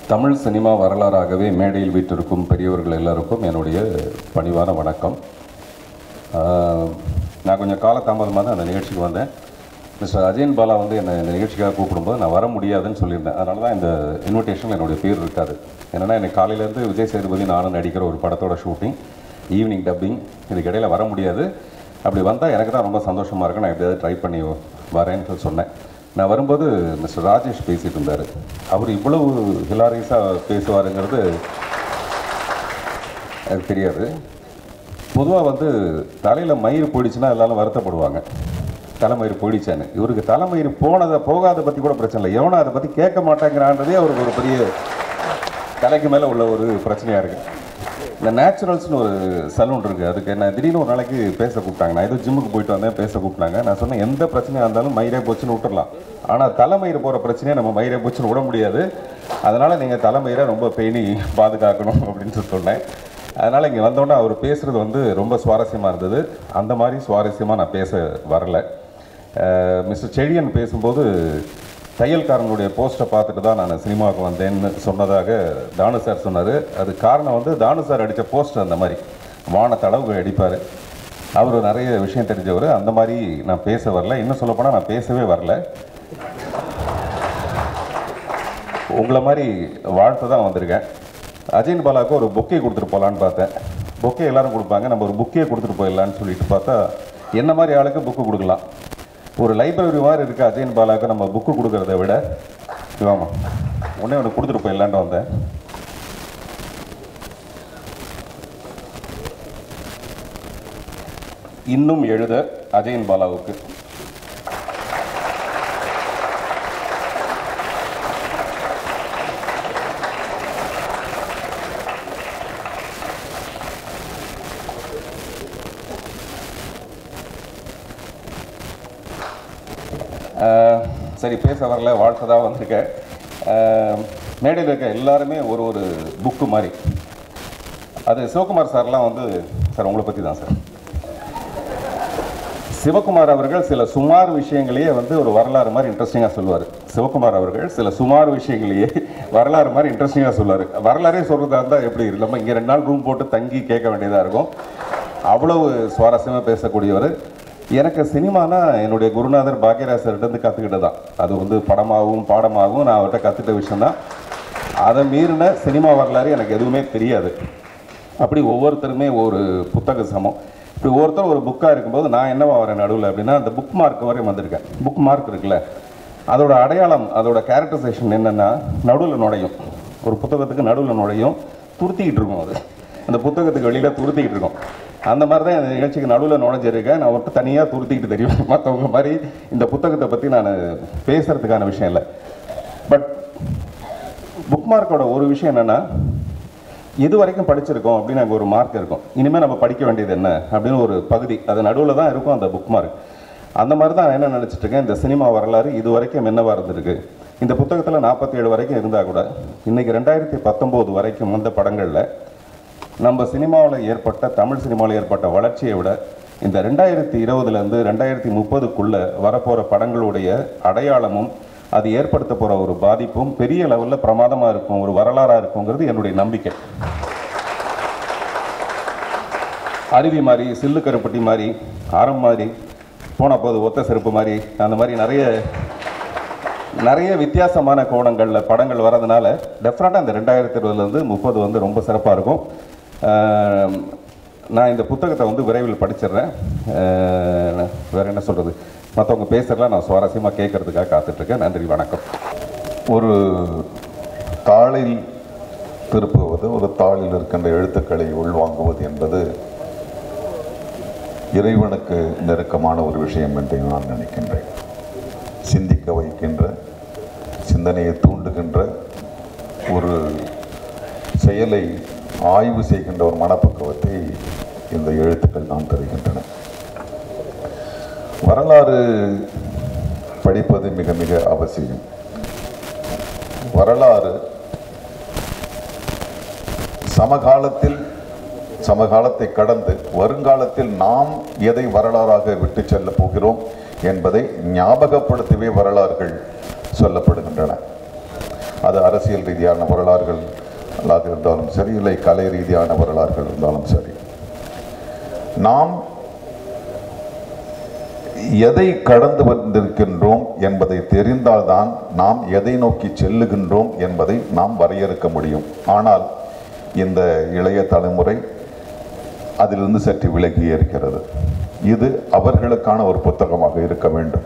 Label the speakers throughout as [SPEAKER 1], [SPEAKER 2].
[SPEAKER 1] Tamil cinema வரலாறாகவே மேடையில் வீற்றிருக்கும் பெரியவர்கள் எல்லாருக்கும் என்னுடைய பணிவான வணக்கம் ஆஹ், நான் கொஞ்சம் காலதாமதமாக தான் அந்த நிகழ்ச்சிக்கு வந்தேன் மிஸ்டர் அஜயன் பாலா வந்து என்னை இந்த நிகழ்ச்சிக்காக கூப்பிடும்போது நான் வர முடியாதுன்னு சொல்லியிருந்தேன் அதனால தான் இந்த இன்விடேஷனில் என்னுடைய பேர் இருக்காது என்னென்னா எனக்கு காலையிலேருந்து விஜய் சேதுபதி நானும் நடிக்கிற ஒரு படத்தோட ஷூட்டிங் ஈவினிங் டப்பிங் இதுக்கு இடையில வர முடியாது அப்படி வந்தால் எனக்கு தான் ரொம்ப சந்தோஷமாக இருக்கும் நான் எப்படியாவது ட்ரை பண்ணி வரேன்னு சொல்லி சொன்னேன் நான் வரும்போது மிஸ்டர் ராஜேஷ் பேசிட்டு இருந்தார் அவர் இவ்வளவு ஹிலாரியஸாக பேசுவாருங்கிறது எனக்கு தெரியாது பொதுவாக வந்து தலையில் மயிர் போயிடுச்சுன்னா எல்லாரும் வருத்தப்படுவாங்க தலைமயிர் போயிடுச்சான்னு இவருக்கு தலைமயிர் போனதை போகாத பற்றி கூட பிரச்சனை இல்லை எவனும் அதை பற்றி கேட்க மாட்டேங்கிறான்றதே அவருக்கு ஒரு பெரிய தலைக்கு மேலே உள்ள ஒரு பிரச்சனையாக இருக்குது இந்த நேச்சுரல்ஸ்னு ஒரு சலூன் இருக்குது அதுக்கு என்ன திடீர்னு ஒரு நாளைக்கு பேச கூப்பிட்டாங்க நான் ஏதோ ஜிம்முக்கு போயிட்டு வந்தேன் பேச கூப்பிட்டாங்க நான் சொன்னேன் எந்த பிரச்சனையாக இருந்தாலும் மயிரே போச்சுன்னு விட்டுறலாம் ஆனால் தலைமயிர் போகிற பிரச்சனையை நம்ம மயிரே போச்சுன்னு விட முடியாது அதனால் நீங்கள் தலைமயிரை ரொம்ப பேணி பாதுகாக்கணும் அப்படின்னு சொல்லி சொன்னேன் அதனால் இங்கே வந்தோன்னே அவர் பேசுகிறது வந்து ரொம்ப சுவாரஸ்யமாக இருந்தது அந்த மாதிரி சுவாரஸ்யமாக நான் பேச வரல அஹ் மிஸ்டர் செழியன் பேசும்போது தையல்காரனுடைய போஸ்ட்டை பார்த்துட்டு தான் நான் சினிமாவுக்கு வந்தேன்னு சொன்னதாக தானு சார் சொன்னார் அது காரணம் வந்து தானு சார் அடித்த போஸ்டர் அந்த மாதிரி வானத்தை அளவுக்கு அடிப்பார் அவர் நிறைய விஷயம் தெரிஞ்சவர் அந்த மாதிரி நான் பேச வரல இன்னும் சொல்லப்போனால் நான் பேசவே வரல உங்களை மாதிரி வாழ்த்து தான் வந்திருக்கேன் அஜயன் பாலாவுக்கு ஒரு பொக்கே கொடுத்துட்டு போகலான்னு பார்த்தேன் பொக்கே எல்லாரும் கொடுப்பாங்க நம்ம ஒரு புக்கே கொடுத்துட்டு போயிடலான்னு சொல்லிட்டு பார்த்தா என்ன மாதிரி ஆளுக்கு புக்கு கொடுக்கலாம் ஒரு லைப்ரரி மாதிரி இருக்க அஜயன் பாலாவுக்கு நம்ம புக்கு கொடுக்கறத விட ஆமாம் உடனே ஒன்று கொடுத்துட்டு போயிடலான்னு வந்தேன் இன்னும் எழுத அஜயன் பாலாவுக்கு ஆஹ் சரி பேச வரல வாழ்த்ததாக வந்திருக்கேன் ஆஹ் மேடையில் இருக்க எல்லாருமே ஒரு ஒரு புக்கு மாதிரி அது சிவகுமார் சார்லாம் வந்து சார் உங்களை பற்றி தான் சார் சிவகுமார் அவர்கள் சில சுமார் விஷயங்களையே வந்து ஒரு வரலாறு மாதிரி இன்ட்ரெஸ்டிங்காக சொல்லுவார் சிவகுமார் அவர்கள் சில சுமார் விஷயங்களையே வரலாறு மாதிரி இன்ட்ரெஸ்டிங்காக சொல்லுவார் வரலாறே சொல்கிறதா இருந்தால் எப்படி நம்ம இங்கே ரெண்டு நாள் ரூம் போட்டு தங்கி கேட்க வேண்டியதாக இருக்கும் அவ்வளவு சுவாரஸ்யமாக பேசக்கூடியவர் எனக்கு சினிமானா என்னுடைய குருநாதர் பாக்யராசர்கிட்ட கற்றுக்கிட்டு தான் அது வந்து படமாகவும் பாடமாகவும் நான் அவர்கிட்ட கற்றுக்கிட்ட விஷயம்தான் அதை மீறின சினிமா வரலாறு எனக்கு எதுவுமே தெரியாது அப்படி ஒவ்வொருத்தருமே ஒரு புத்தக சமம் இப்படி ஒவ்வொருத்தரும் ஒரு புக்காக இருக்கும்போது நான் என்னவா வரேன் நடுவில் அப்படின்னா அந்த புக் மார்க் வரையும் வந்திருக்கேன் புக் மார்க் இருக்குல்ல அதோட அடையாளம் அதோட கேரக்டரைசேஷன் என்னென்னா நடுவில் நுழையும் ஒரு புத்தகத்துக்கு நடுவில் நுழையும் துருத்திக்கிட்டு இருக்கும் அது அந்த புத்தகத்துக்கு வெளியில் துருத்திக்கிட்டு இருக்கும் அந்த மாதிரி தான் இந்த நிகழ்ச்சிக்கு நடுவில் நுழைஞ்சிருக்கேன் நான் ஒருத்தர் தனியாக துருத்திக்கிட்டு தெரியும் மற்றவங்க மாதிரி இந்த புத்தகத்தை பற்றி நான் பேசுகிறதுக்கான விஷயம் இல்லை பட் புக் மார்க்கோட ஒரு விஷயம் என்னென்னா எது வரைக்கும் படிச்சிருக்கோம் அப்படின்னு அங்கே ஒரு மார்க் இருக்கும் இனிமேல் நம்ம படிக்க வேண்டியது என்ன அப்படின்னு ஒரு பகுதி அது நடுவில் தான் இருக்கும் அந்த புக் மார்க் அந்த மாதிரி தான் நான் என்ன நினச்சிட்டு இருக்கேன் இந்த சினிமா வரலாறு இது வரைக்கும் என்னவா இருந்திருக்கு இந்த புத்தகத்தில் நாற்பத்தி ஏழு வரைக்கும் இருந்தால் கூட இன்னைக்கு ரெண்டாயிரத்தி பத்தொம்போது வரைக்கும் வந்த படங்களில் நம்ம சினிமாவில் ஏற்பட்ட தமிழ் சினிமாவில் ஏற்பட்ட வளர்ச்சியை விட இந்த ரெண்டாயிரத்தி இருபதுலேருந்து ரெண்டாயிரத்தி முப்பதுக்குள்ளே வரப்போகிற படங்களுடைய அடையாளமும் அது ஏற்படுத்த போகிற ஒரு பாதிப்பும் பெரிய லெவலில் பிரமாதமாக இருக்கும் ஒரு வரலாறாக இருக்குங்கிறது என்னுடைய நம்பிக்கை அருவி மாதிரி சில்லு கருப்பட்டி மாதிரி ஆரம் மாதிரி போன போது ஒத்த செருப்பு மாதிரி அந்த மாதிரி நிறைய நிறைய வித்தியாசமான கோணங்களில் படங்கள் வரதுனால டெஃபினட்டாக இந்த ரெண்டாயிரத்தி இருபதுலேருந்து முப்பது வந்து ரொம்ப சிறப்பாக இருக்கும் ஆஹ் நான் இந்த புத்தகத்தை வந்து விரைவில் படிச்சிடுறேன் ஆஹ் வேற என்ன சொல்கிறது மற்றவங்க பேசுகிறலாம் நான் சுவாரஸ்யமாக கேட்கறதுக்காக காத்துட்ருக்கேன் நன்றி வணக்கம்
[SPEAKER 2] ஒரு தாளில் திருப்புவது ஒரு தாளில் இருக்கின்ற எழுத்துக்களை உள்வாங்குவது என்பது இறைவனுக்கு நெருக்கமான ஒரு விஷயம் என்று நான் நினைக்கின்றேன் சிந்திக்க வைக்கின்ற சிந்தனையை தூண்டுகின்ற ஒரு செயலை ஆய்வு செய்கின்ற ஒரு மனப்பக்குவத்தை இந்த எழுத்துக்கள் நாம் தருகின்றன வரலாறு படிப்பது மிக மிக அவசியம் வரலாறு சமகாலத்தில் சமகாலத்தை கடந்து வருங்காலத்தில் நாம் எதை வரலாறாக விட்டு செல்ல போகிறோம் என்பதை ஞாபகப்படுத்தவே வரலாறுகள் சொல்லப்படுகின்றன அது அரசியல் ரீதியான வரலாறுகள் இருந்தாலும் சரி இல்லை கலை ரீதியான வரலாறுகள் இருந்தாலும் சரி நாம் எதை கடந்து வந்திருக்கின்றோம் என்பதை தெரிந்தால்தான் நாம் எதை நோக்கி செல்லுகின்றோம் என்பதை நாம் வரையறுக்க முடியும் ஆனால் இந்த இளைய தலைமுறை அதிலிருந்து சற்று விலகியே இருக்கிறது இது அவர்களுக்கான ஒரு புத்தகமாக இருக்க வேண்டும்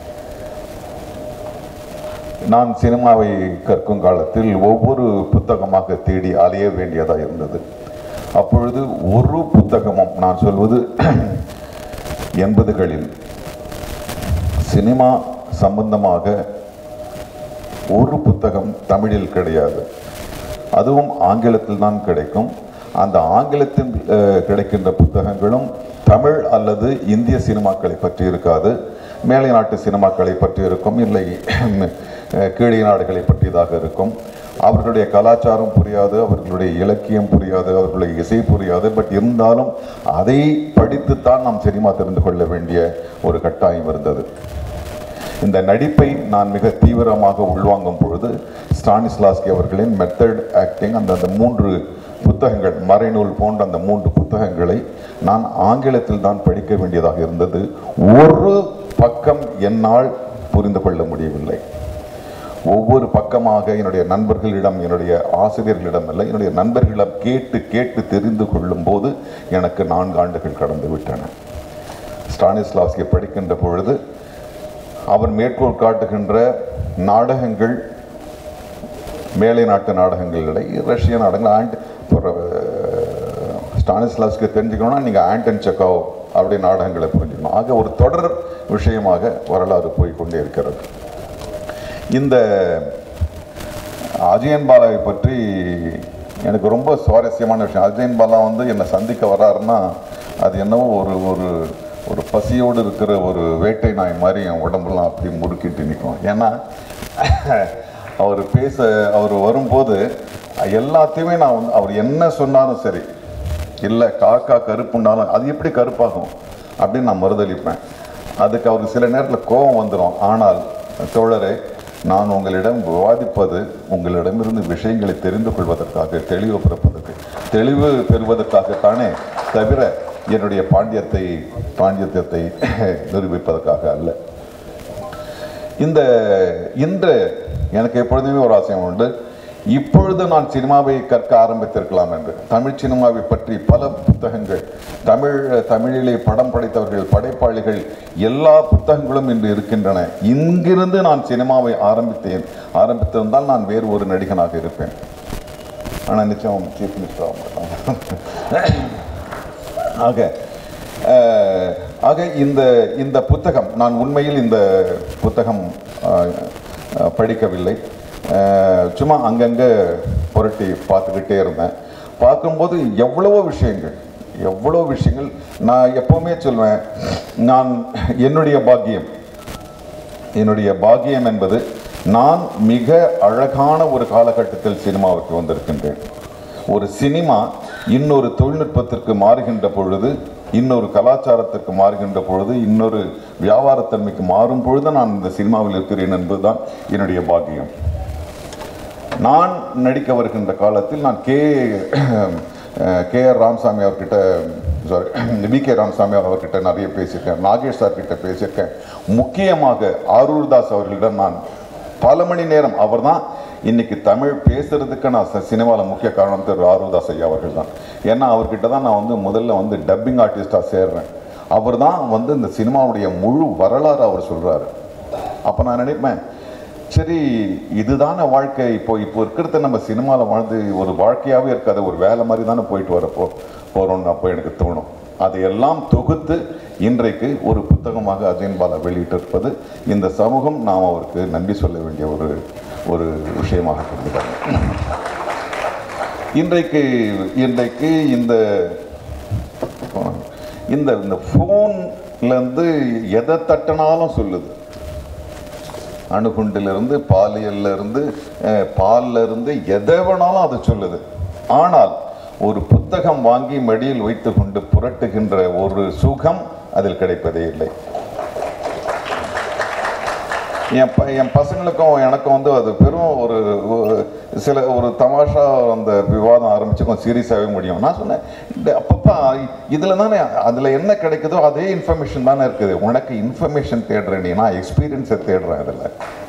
[SPEAKER 2] நான் சினிமாவை கற்கும் காலத்தில் ஒவ்வொரு புத்தகமாக தேடி அலைய வேண்டியதாக இருந்தது அப்பொழுது ஒரு புத்தகமும் நான் சொல்வது எண்பதுகளில் சினிமா சம்பந்தமாக ஒரு புத்தகம் தமிழில் கிடையாது அதுவும் ஆங்கிலத்தில் தான் கிடைக்கும் அந்த ஆங்கிலத்தில் அஹ், கிடைக்கின்ற புத்தகங்களும் தமிழ் அல்லது இந்திய சினிமாக்களை பற்றி இருக்காது மேலை நாட்டு சினிமாக்களை பற்றி இருக்கும் இல்லை அஹ், கீழே நாடுகளை பற்றியதாக இருக்கும் அவர்களுடைய கலாச்சாரம் புரியாது அவர்களுடைய இலக்கியம் புரியாது அவர்களுடைய இசை புரியாது பட் இருந்தாலும் அதை படித்துத்தான் நாம் சினிமா தெரிந்து கொள்ள வேண்டிய ஒரு கட்டாயம் இருந்தது இந்த நடிப்பை நான் மிக தீவிரமாக உள்வாங்கும் பொழுது ஸ்டானிஸ்லாஸ்கி அவர்களின் மெத்தட் ஆக்டிங் அந்த அந்த மூன்று புத்தகங்கள் மறைநூல் போன்ற அந்த மூன்று புத்தகங்களை நான் ஆங்கிலத்தில் தான் படிக்க வேண்டியதாக இருந்தது ஒரு பக்கம் என்னால் புரிந்து கொள்ள முடியவில்லை ஒவ்வொரு பக்கமாக என்னுடைய நண்பர்களிடம் என்னுடைய ஆசிரியர்களிடம் இல்லை என்னுடைய நண்பர்களிடம் கேட்டு கேட்டு தெரிந்து கொள்ளும் போது எனக்கு நான்கு ஆண்டுகள் கடந்து விட்டன ஸ்டானிஸ்லாஸ்கி படிக்கின்ற பொழுது அவர் மேற்கோள் காட்டுகின்ற நாடகங்கள் மேலை நாட்டு நாடகங்கள் இல்லை ரஷ்ய நாடகங்கள் ஆண்ட் ஒரு, அஹ், ஸ்டானிஸ்லாஸ்க்கு தெரிஞ்சுக்கணும்னா நீங்கள் ஆண்டன் செக்காவ் அப்படி நாடகங்களை புரிஞ்சுக்கணும் ஆக ஒரு தொடர் விஷயமாக வரலாறு போய் கொண்டே இருக்கிறது இந்த அஜயன் பாலாவை பற்றி எனக்கு ரொம்ப சுவாரஸ்யமான விஷயம் அஜயன் பாலா வந்து என்னை சந்திக்க வர்றாருன்னா அது என்னவோ ஒரு ஒரு ஒரு பசியோடு இருக்கிற ஒரு வேட்டை நாய் மாதிரி என் உடம்பெல்லாம் அப்படி முறுக்கிட்டு நிற்கும் ஏன்னா அவர் பேச அவர் வரும்போது எல்லாத்தையுமே நான் வந்து அவர் என்ன சொன்னாலும் சரி இல்லை காக்கா கருப்புன்னாலும் அது எப்படி கருப்பாகும் அப்படின்னு நான் மறுதளிப்பேன் அதுக்கு அவருக்கு சில நேரத்தில் கோபம் வந்துடும் ஆனால் தோழரே நான் உங்களிடம் விவாதிப்பது உங்களிடமிருந்து விஷயங்களை தெரிந்து கொள்வதற்காக தெளிவு பிறப்பதற்கு தெளிவு பெறுவதற்காகத்தானே தவிர என்னுடைய பாண்டியத்தை பாண்டியத்தை நிரூபிப்பதற்காக அல்ல இந்த இன்று எனக்கு எப்பொழுதுமே ஒரு ஆசையம் உண்டு இப்பொழுது நான் சினிமாவை கற்க ஆரம்பித்திருக்கலாம் என்று தமிழ் சினிமாவை பற்றி பல புத்தகங்கள் தமிழ் தமிழிலே படம் படைத்தவர்கள் படைப்பாளிகள் எல்லா புத்தகங்களும் இன்று இருக்கின்றன இங்கிருந்து நான் சினிமாவை ஆரம்பித்தேன் ஆரம்பித்திருந்தால் நான் வேறு ஒரு நடிகனாக இருப்பேன் ஆனால் நிச்சயம் சீஃப் மினிஸ்டர் ஆக மாட்டாங்க ஆக அஹ், ஆக இந்த இந்த புத்தகம் நான் உண்மையில் இந்த புத்தகம் அஹ், அஹ், படிக்கவில்லை அஹ், சும்மா அங்கங்கே புரட்டி பார்த்துக்கிட்டே இருந்தேன் பார்க்கும்போது எவ்வளவோ விஷயங்கள் எவ்வளோ விஷயங்கள் நான் எப்பவுமே சொல்வேன் நான் என்னுடைய பாக்கியம் என்னுடைய பாக்கியம் என்பது நான் மிக அழகான ஒரு காலகட்டத்தில் சினிமாவுக்கு வந்திருக்கின்றேன் ஒரு சினிமா இன்னொரு தொழில்நுட்பத்திற்கு மாறுகின்ற பொழுது இன்னொரு கலாச்சாரத்திற்கு மாறுகின்ற பொழுது இன்னொரு வியாபாரத்தன்மைக்கு மாறும் பொழுது நான் இந்த சினிமாவில் இருக்கிறேன் என்பதுதான் என்னுடைய பாக்கியம் நான் நடிக்க வருகின்ற காலத்தில் நான் கே கே ஆர் ராமசாமி அவர்கிட்ட சாரி வி கே ராமசாமி அவர்கிட்ட நிறைய பேசியிருக்கேன் நாகேஷ் சார் கிட்ட பேசியிருக்கேன் முக்கியமாக ஆரூர் தாஸ் அவர்களிடம் நான் பல மணி நேரம் அவர்தான் இன்னைக்கு தமிழ் பேசுறதுக்கு நான் சினிமாவில் முக்கிய காரணம் திரு ஆரூர் தாஸ் ஐயா அவர்கள் தான் ஏன்னா அவர்கிட்ட தான் நான் வந்து முதல்ல வந்து டப்பிங் ஆர்டிஸ்டாக சேர்றேன் அவர் தான் வந்து இந்த சினிமாவுடைய முழு வரலாறு அவர் சொல்றாரு அப்போ நான் நினைப்பேன் சரி இதுதானே வாழ்க்கை இப்போ இப்போ இருக்கிறத நம்ம சினிமாவில் வாழ்ந்து ஒரு வாழ்க்கையாகவே இருக்காது ஒரு வேலை மாதிரி தானே போயிட்டு வரப்போ போகிறோம்னு அப்போ எனக்கு தோணும் அதையெல்லாம் தொகுத்து இன்றைக்கு ஒரு புத்தகமாக அஜயன் பாலா வெளியிட்டிருப்பது இந்த சமூகம் நாம் அவருக்கு நன்றி சொல்ல வேண்டிய ஒரு ஒரு விஷயமாக கருதுகிறாங்க இன்றைக்கு இன்றைக்கு இந்த இந்த இந்த ஃபோன்லேருந்து எதை தட்டினாலும் சொல்லுது அணுகுண்டிலிருந்து பாலியல்ல இருந்து அஹ், பால்ல இருந்து எதை வேணாலும் அது சொல்லுது ஆனால் ஒரு புத்தகம் வாங்கி மடியில் வைத்துக்கொண்டு புரட்டுகின்ற ஒரு சுகம் அதில் கிடைப்பதே இல்லை என் ப என் பசங்களுக்கும் எனக்கும் வந்து அது பெரும் ஒரு ஒரு- சில ஒரு தமாஷா அந்த விவாதம் ஆரம்பிச்சு கொஞ்சம் சீரியஸாகவே முடியும் நான் சொன்னேன் இந்த அப்பப்பா இதில் தானே அதில் என்ன கிடைக்குதோ அதே இன்ஃபர்மேஷன் தானே இருக்குது உனக்கு இன்ஃபர்மேஷன் தேடுறேன் நீ நான் எக்ஸ்பீரியன்ஸை தேடுறேன் இதில்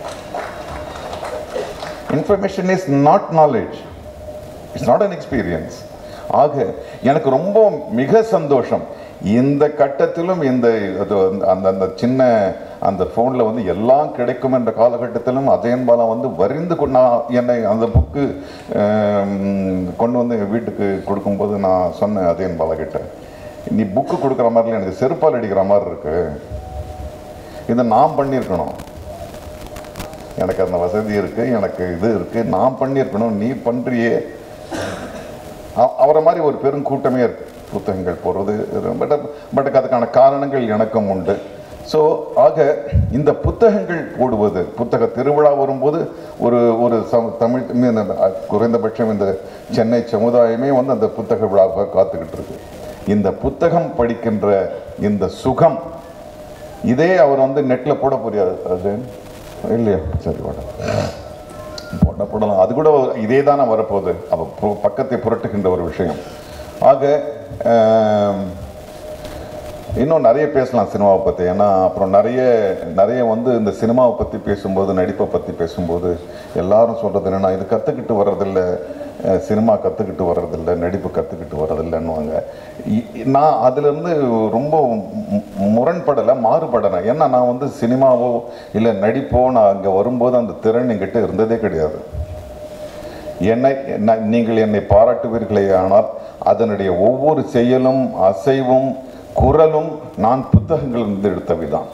[SPEAKER 2] information is not knowledge it's not an experience ஆக எனக்கு ரொம்ப மிக சந்தோஷம் இந்த கட்டத்திலும் இந்த அது வந்து அந்த அந்த சின்ன அந்த ஃபோனில் வந்து எல்லாம் கிடைக்கும் என்ற காலகட்டத்திலும் அஜயன்பாலா வந்து வரிந்து கொண்டு நான் என்னை அந்த புக்கு கொண்டு வந்து எங்கள் வீட்டுக்கு கொடுக்கும்போது நான் சொன்னேன் அஜயன்பாலா கிட்ட நீ புக்கு கொடுக்குற மாதிரில எனக்கு செருப்பால் அடிக்கிற மாதிரி இருக்கு இதை நான் பண்ணியிருக்கணும் எனக்கு அந்த வசதி இருக்கு எனக்கு இது இருக்கு நான் பண்ணியிருக்கணும் நீ பண்றியே அ- அவரை மாதிரி ஒரு பெரும் கூட்டமே இருக்கு புத்தகங்கள் போடுறது பட் பட் அதுக்கான காரணங்கள் எனக்கும் உண்டு ஸோ ஆக இந்த புத்தகங்கள் போடுவது புத்தக திருவிழா வரும்போது ஒரு ஒரு சம- தமிழ் மீன் அ, குறைந்தபட்சம் இந்த சென்னை சமுதாயமே வந்து அந்த புத்தக விழாவை காத்துக்கிட்டு இருக்கு இந்த புத்தகம் படிக்கின்ற இந்த சுகம் இதே அவர் வந்து நெட்ல போட புரியாது அது இல்லையா சரி போட போட போடலாம் அது கூட இதே தானே வரப்போகுது அப்போ பு- பக்கத்தை புரட்டுகின்ற ஒரு விஷயம் ஆக ஆம், இன்னும் நிறைய பேசலாம் சினிமாவை பற்றி ஏன்னா அப்புறம் நிறைய நிறைய வந்து இந்த சினிமாவை பற்றி பேசும்போது நடிப்பை பற்றி பேசும்போது எல்லாரும் சொல்கிறது என்னன்னா இது கற்றுக்கிட்டு வர்றதில்ல அஹ், சினிமா கற்றுக்கிட்டு வர்றதில்ல நடிப்பு கற்றுக்கிட்டு வர்றதில்லைன்னுவாங்க இ- நான் அதிலிருந்து ரொம்ப மு- முரண்படலை மாறுபடலை ஏன்னா நான் வந்து சினிமாவோ இல்லை நடிப்போ நான் அங்கே வரும்போது அந்த திறன் என்கிட்ட இருந்ததே கிடையாது என்னை நான் நீங்கள் என்னை பாராட்டுவீர்களே ஆனால் அதனுடைய ஒவ்வொரு செயலும் அசைவும் குரலும் நான் புத்தகங்களிலிருந்து எடுத்தவைதான்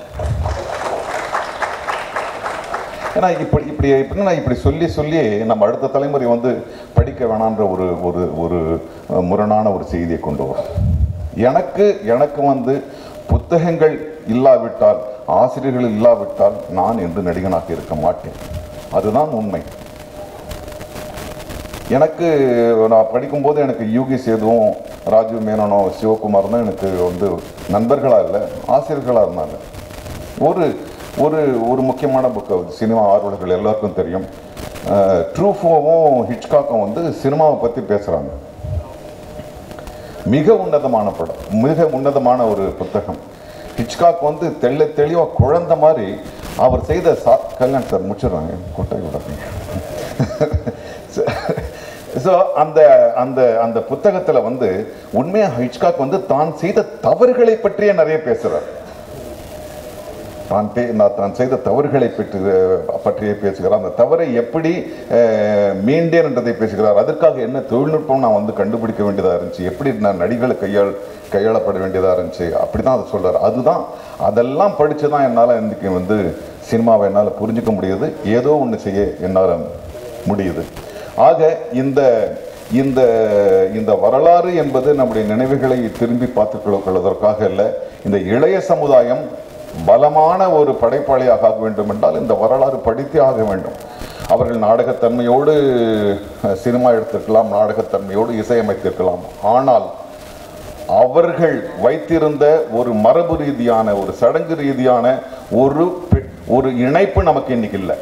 [SPEAKER 2] ஏன்னா இப்படி இப்படி இப்படி நான் இப்படி சொல்லி சொல்லி நம்ம அடுத்த தலைமுறை வந்து படிக்க வேணான்ற ஒரு ஒரு ஒரு அஹ், முரணான ஒரு செய்தியை கொண்டு வரும் எனக்கு எனக்கு வந்து புத்தகங்கள் இல்லாவிட்டால் ஆசிரியர்கள் இல்லாவிட்டால் நான் என்று நடிகனாக இருக்க மாட்டேன் அதுதான் உண்மை எனக்கு நான் படிக்கும்போது எனக்கு யூகி சேதுவும் ராஜீவ் மேனனோ சிவகுமார் தான் எனக்கு வந்து நண்பர்களாக இல்லை ஆசிரியர்களாக இருந்தாங்க ஒரு ஒரு ஒரு முக்கியமான புக்கு சினிமா ஆர்வலர்கள் எல்லாருக்கும் தெரியும் ட்ரூஃபோவும் ஹிச்காக்கும் வந்து சினிமாவை பற்றி பேசுகிறாங்க மிக உன்னதமான படம் மிக உன்னதமான ஒரு புத்தகம் ஹிச்காக் வந்து தெள்ள தெளிவாக குழந்த மாதிரி அவர் செய்த சா கல்யாண் சார் முடிச்சிடுறாங்க கொட்டை விடாதீங்க ஸோ அந்த அந்த அந்த புத்தகத்தில் வந்து உண்மையாக ஹிச்காக் வந்து தான் செய்த தவறுகளை பற்றியே நிறைய பேசுகிறார் தான் பே நான் தான் செய்த தவறுகளை பற்றி பற்றியே பேசுகிறார் அந்த தவறை எப்படி அஹ், மீண்டேன் என்றதை பேசுகிறார் அதற்காக என்ன தொழில்நுட்பம் நான் வந்து கண்டுபிடிக்க வேண்டியதாக இருந்துச்சு எப்படி நான் நடிகளை கையாள் கையாளப்பட வேண்டியதாக இருந்துச்சு அப்படி தான் அதை சொல்றார் அதுதான் அதெல்லாம் படித்து தான் என்னால் இன்றைக்கி வந்து சினிமாவை என்னால் புரிஞ்சுக்க முடியுது ஏதோ ஒன்று செய்ய என்னால் முடியுது ஆக இந்த இந்த இந்த வரலாறு என்பது நம்முடைய நினைவுகளை திரும்பி பார்த்துக் கொள்வதற்காக அல்ல இந்த இளைய சமுதாயம் பலமான ஒரு படைப்பாளியாக ஆக வேண்டும் என்றால் இந்த வரலாறு படித்தே ஆக வேண்டும் அவர்கள் நாடகத்தன்மையோடு அஹ், சினிமா எடுத்திருக்கலாம் நாடகத்தன்மையோடு இசையமைத்திருக்கலாம் ஆனால் அவர்கள் வைத்திருந்த ஒரு மரபு ரீதியான ஒரு சடங்கு ரீதியான ஒரு பெ- ஒரு இணைப்பு நமக்கு இன்னைக்கு இல்லை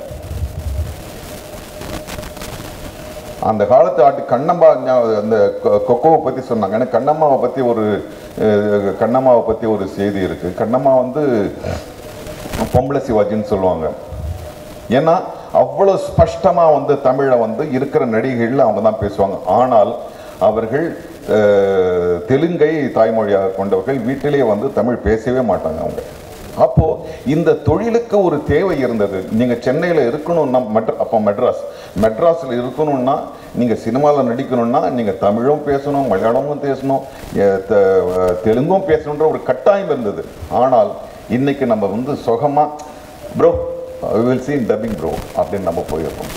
[SPEAKER 2] அந்த காலத்து ஆட்டு கண்ணம்மா ஞா- அந்த கொ- கொக்கோவை பற்றி சொன்னாங்க எனக்கு கண்ணம்மாவை பற்றி ஒரு அஹ், கண்ணம்மாவை பற்றி ஒரு செய்தி இருக்கு கண்ணம்மா வந்து பொம்பளை சிவாஜின்னு சொல்லுவாங்க ஏன்னா அவ்வளோ ஸ்பஷ்டமாக வந்து தமிழை வந்து இருக்கிற நடிகைகள் அவங்க தான் பேசுவாங்க ஆனால் அவர்கள் அஹ், தெலுங்கை தாய்மொழியாக கொண்டவர்கள் வீட்டிலேயே வந்து தமிழ் பேசவே மாட்டாங்க அவங்க அப்போ இந்த தொழிலுக்கு ஒரு தேவை இருந்தது நீங்க சென்னையில இருக்கணும்னா மெட்ரா அப்போ மெட்ராஸ் மெட்ராஸ்ல இருக்கணும்னா நீங்க சினிமாவில் நடிக்கணும்னா நீங்க தமிழும் பேசணும் மலையாளமும் பேசணும் எ- த- தெலுங்கும் பேசணுன்ற ஒரு கட்டாயம் இருந்தது ஆனால் இன்னைக்கு நம்ம வந்து சுகமா ப்ரோ வில் சீன் டப்பிங் ப்ரோ அப்படின்னு நம்ம போயிடுறோம்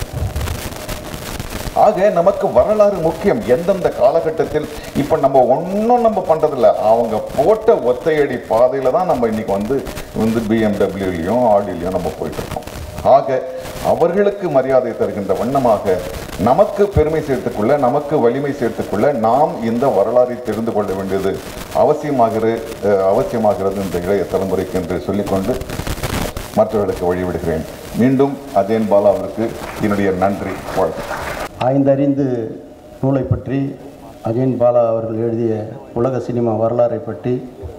[SPEAKER 2] ஆக நமக்கு வரலாறு முக்கியம் எந்தெந்த காலகட்டத்தில் இப்போ நம்ம ஒன்றும் நம்ம பண்றதில்ல அவங்க போட்ட ஒத்தையடி பாதையில தான் நம்ம இன்னைக்கு வந்து வந்து பிஎம்டபிள்யூலையும் ஆடிலையும் நம்ம போயிட்டு இருக்கோம் ஆக அவர்களுக்கு மரியாதை தருகின்ற வண்ணமாக நமக்கு பெருமை சேர்த்துக்கொள்ள நமக்கு வலிமை சேர்த்துக்கொள்ள நாம் இந்த வரலாறை தெரிந்து கொள்ள வேண்டியது அவசியமாகிறது அஹ், அவசியமாகிறது இந்த இளைய தலைமுறைக்கு என்று சொல்லிக்கொண்டு மற்றவர்களுக்கு வழிவிடுகிறேன் மீண்டும் அஜயன் பாலா அவருக்கு என்னுடைய நன்றி வாழ்த்து
[SPEAKER 3] ஆய்ந்தறிந்து நூலை பற்றி அஜயன் பாலா அவர்கள் எழுதிய உலக சினிமா வரலாறை பற்றி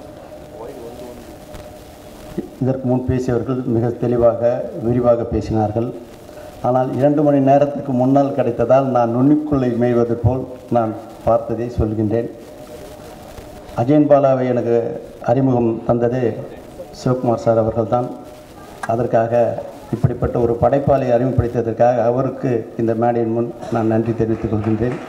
[SPEAKER 3] இதற்கு முன் பேசியவர்கள் மிக தெளிவாக விரிவாக பேசினார்கள் ஆனால் இரண்டு மணி நேரத்துக்கு முன்னால் கிடைத்ததால் நான் நுண்ணிக்குள்ளே மேய்வது போல் நான் பார்த்ததை சொல்கின்றேன் அஜயன் பாலாவை எனக்கு அறிமுகம் தந்தது சிவகுமார் சார் அவர்கள்தான் அதற்காக இப்படிப்பட்ட ஒரு படைப்பாளை அறிமுகப்படுத்தியதற்காக அவருக்கு இந்த மேடையின் முன் நான் நன்றி தெரிவித்துக் கொள்கின்றேன்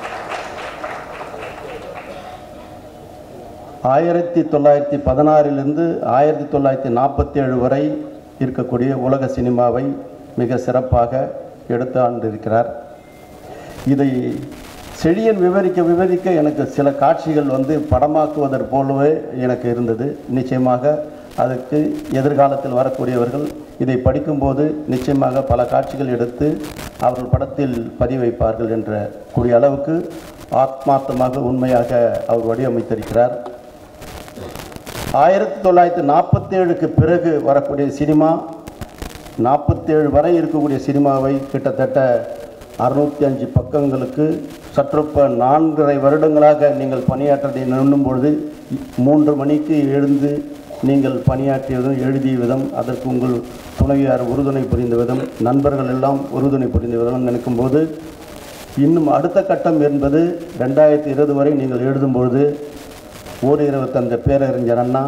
[SPEAKER 3] ஆயிரத்தி தொள்ளாயிரத்தி பதினாறிலிருந்து ஆயிரத்தி தொள்ளாயிரத்தி நாற்பத்தி ஏழு வரை இருக்கக்கூடிய உலக சினிமாவை மிக சிறப்பாக எடுத்து ஆண்டிருக்கிறார் இதை செழியன் விவரிக்க விவரிக்க எனக்கு சில காட்சிகள் வந்து படமாக்குவதற் போலவே எனக்கு இருந்தது நிச்சயமாக அதுக்கு எதிர்காலத்தில் வரக்கூடியவர்கள் இதை படிக்கும்போது நிச்சயமாக பல காட்சிகள் எடுத்து அவர்கள் படத்தில் பதிவைப்பார்கள் என்ற கூடிய அளவுக்கு ஆத்மார்த்தமாக உண்மையாக அவர் வடிவமைத்திருக்கிறார் ஆயிரத்தி தொள்ளாயிரத்தி நாற்பத்தேழுக்கு பிறகு வரக்கூடிய சினிமா நாற்பத்தேழு வரை இருக்கக்கூடிய சினிமாவை கிட்டத்தட்ட அறுநூற்றி அஞ்சு பக்கங்களுக்கு சற்றுப்ப நான்கரை வருடங்களாக நீங்கள் பணியாற்றதை எண்ணும் பொழுது மூன்று மணிக்கு எழுந்து நீங்கள் பணியாற்றியதும் எழுதிய விதம் அதற்கு உங்கள் துணைவியார் உறுதுணை புரிந்த விதம் நண்பர்கள் எல்லாம் உறுதுணை புரிந்த விதம் நினைக்கும்போது இன்னும் அடுத்த கட்டம் என்பது ரெண்டாயிரத்தி இருபது வரை நீங்கள் எழுதும்பொழுது ஓரிரவு தந்த பேரறிஞர் அண்ணா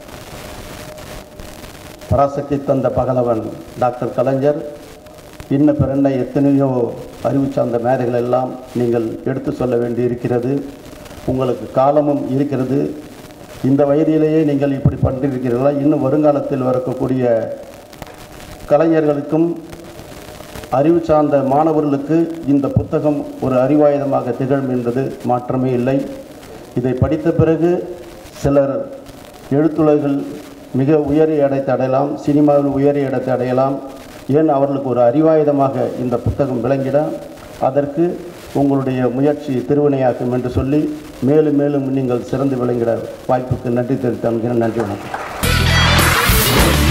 [SPEAKER 3] பராசக்தி தந்த பகலவன் டாக்டர் கலைஞர் இன்ன பிறந்த எத்தனையோ அறிவு சார்ந்த மேதைகள் எல்லாம் நீங்கள் எடுத்து சொல்ல வேண்டி இருக்கிறது உங்களுக்கு காலமும் இருக்கிறது இந்த வயதிலேயே நீங்கள் இப்படி பண்ணிருக்கிறீர்களா இன்னும் வருங்காலத்தில் வரக்கூடிய கலைஞர்களுக்கும் அறிவு சார்ந்த மாணவர்களுக்கு இந்த புத்தகம் ஒரு அறிவாயுதமாக திகழும் என்பது மாற்றமே இல்லை இதை படித்த பிறகு சிலர் எழுத்துலகில் மிக உயரிய இடத்தை அடையலாம் சினிமாவில் உயரிய இடத்தை அடையலாம் ஏன் அவர்களுக்கு ஒரு அறிவாயுதமாக இந்த புத்தகம் விளங்கிட அதற்கு உங்களுடைய முயற்சி திருவினையாக்கும் என்று சொல்லி மேலும் மேலும் நீங்கள் சிறந்து விளங்கிட வாய்ப்புக்கு நன்றி தெரிவித்து நன்றி வணக்கம்